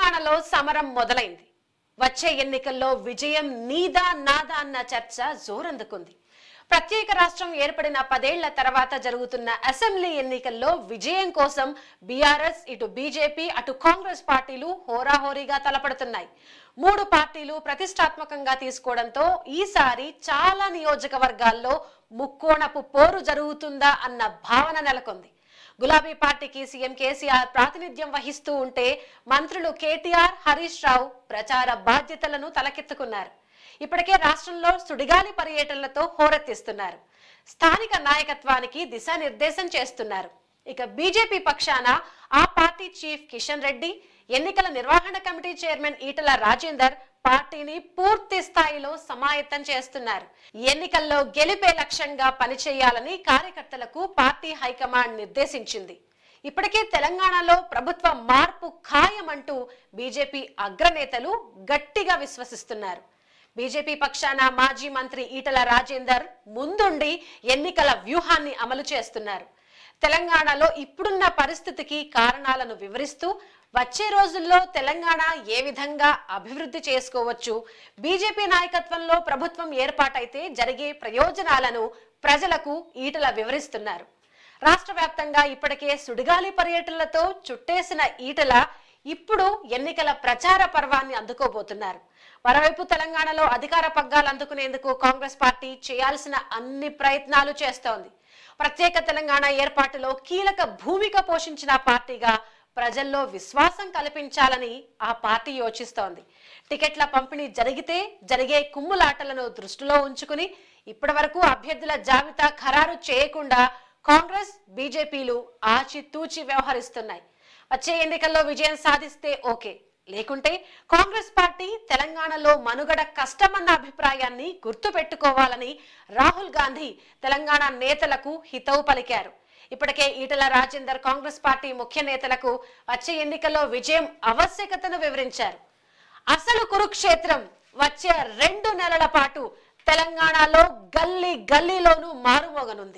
తెలంగాణలో సమరం మొదలైంది వచ్చే ఎన్నికల్లో విజయం నీదా నాదా అన్న చర్చ జోరందుకుంది ప్రత్యేక రాష్ట్రం ఏర్పడిన పదేళ్ల తర్వాత జరుగుతున్న అసెంబ్లీ ఎన్నికల్లో విజయం కోసం బీఆర్ఎస్ ఇటు బీజేపీ అటు కాంగ్రెస్ పార్టీలు హోరాహోరీగా తలపడుతున్నాయి మూడు పార్టీలు ప్రతిష్టాత్మకంగా తీసుకోవడంతో ఈసారి చాలా నియోజకవర్గాల్లో ముక్కోణపు పోరు జరుగుతుందా అన్న భావన నెలకొంది గులాబీ పార్టీకి సీఎం కేసీఆర్ ప్రాతినిధ్యం వహిస్తూ ఉంటే మంత్రులు కేటీఆర్ హరీష్ రావు ప్రచార బాధ్యతలను తలకెత్తుకున్నారు ఇప్పటికే రాష్ట్రంలో సుడిగాలి పర్యటనలతో హోరెత్తిస్తున్నారు స్థానిక నాయకత్వానికి దిశానిర్దేశం చేస్తున్నారు ఇక బీజేపీ పక్షాన ఆ పార్టీ చీఫ్ కిషన్ రెడ్డి ఎన్నికల నిర్వహణ కమిటీ చైర్మన్ ఈటల రాజేందర్ పార్టీని పూర్తి స్థాయిలో సమాయత్తం చేస్తున్నారు ఎన్నికల్లో గెలిపే లక్ష్యంగా పనిచేయాలని కార్యకర్తలకు పార్టీ హైకమాండ్ నిర్దేశించింది ఇప్పటికే తెలంగాణలో ప్రభుత్వ మార్పు ఖాయమంటూ బీజేపీ అగ్రనేతలు గట్టిగా విశ్వసిస్తున్నారు బీజేపీ పక్షాన మాజీ మంత్రి ఈటల రాజేందర్ ముందుండి ఎన్నికల వ్యూహాన్ని అమలు చేస్తున్నారు తెలంగాణలో ఇప్పుడున్న పరిస్థితికి కారణాలను వివరిస్తూ వచ్చే రోజుల్లో తెలంగాణ ఏ విధంగా అభివృద్ధి చేసుకోవచ్చు బీజేపీ నాయకత్వంలో ప్రభుత్వం ఏర్పాటైతే జరిగే ప్రయోజనాలను ప్రజలకు ఈటల వివరిస్తున్నారు రాష్ట్ర వ్యాప్తంగా ఇప్పటికే సుడిగాలి పర్యటనలతో చుట్టేసిన ఈటల ఇప్పుడు ఎన్నికల ప్రచార పర్వాన్ని అందుకోబోతున్నారు మరోవైపు తెలంగాణలో అధికార పగ్గాలు అందుకునేందుకు కాంగ్రెస్ పార్టీ చేయాల్సిన అన్ని ప్రయత్నాలు చేస్తోంది ప్రత్యేక తెలంగాణ ఏర్పాటులో కీలక భూమిక పోషించిన పార్టీగా ప్రజల్లో విశ్వాసం కల్పించాలని ఆ పార్టీ యోచిస్తోంది టికెట్ల పంపిణీ జరిగితే జరిగే కుమ్ములాటలను దృష్టిలో ఉంచుకుని ఇప్పటి వరకు అభ్యర్థుల జాబితా ఖరారు చేయకుండా కాంగ్రెస్ బీజేపీలు ఆచితూచి వ్యవహరిస్తున్నాయి వచ్చే ఎన్నికల్లో విజయం సాధిస్తే ఓకే లేకుంటే కాంగ్రెస్ పార్టీ తెలంగాణలో మనుగడ కష్టమన్న అభిప్రాయాన్ని గుర్తు పెట్టుకోవాలని రాహుల్ గాంధీ తెలంగాణ నేతలకు హితవు పలికారు ఇప్పటికే ఈటల రాజేందర్ కాంగ్రెస్ పార్టీ ముఖ్య నేతలకు వచ్చే ఎన్నికల్లో విజయం ఆవశ్యకతను వివరించారు అసలు కురుక్షేత్రం వచ్చే రెండు నెలల పాటు తెలంగాణలో గల్లీ గల్లీలోనూ మారుమోగనుంది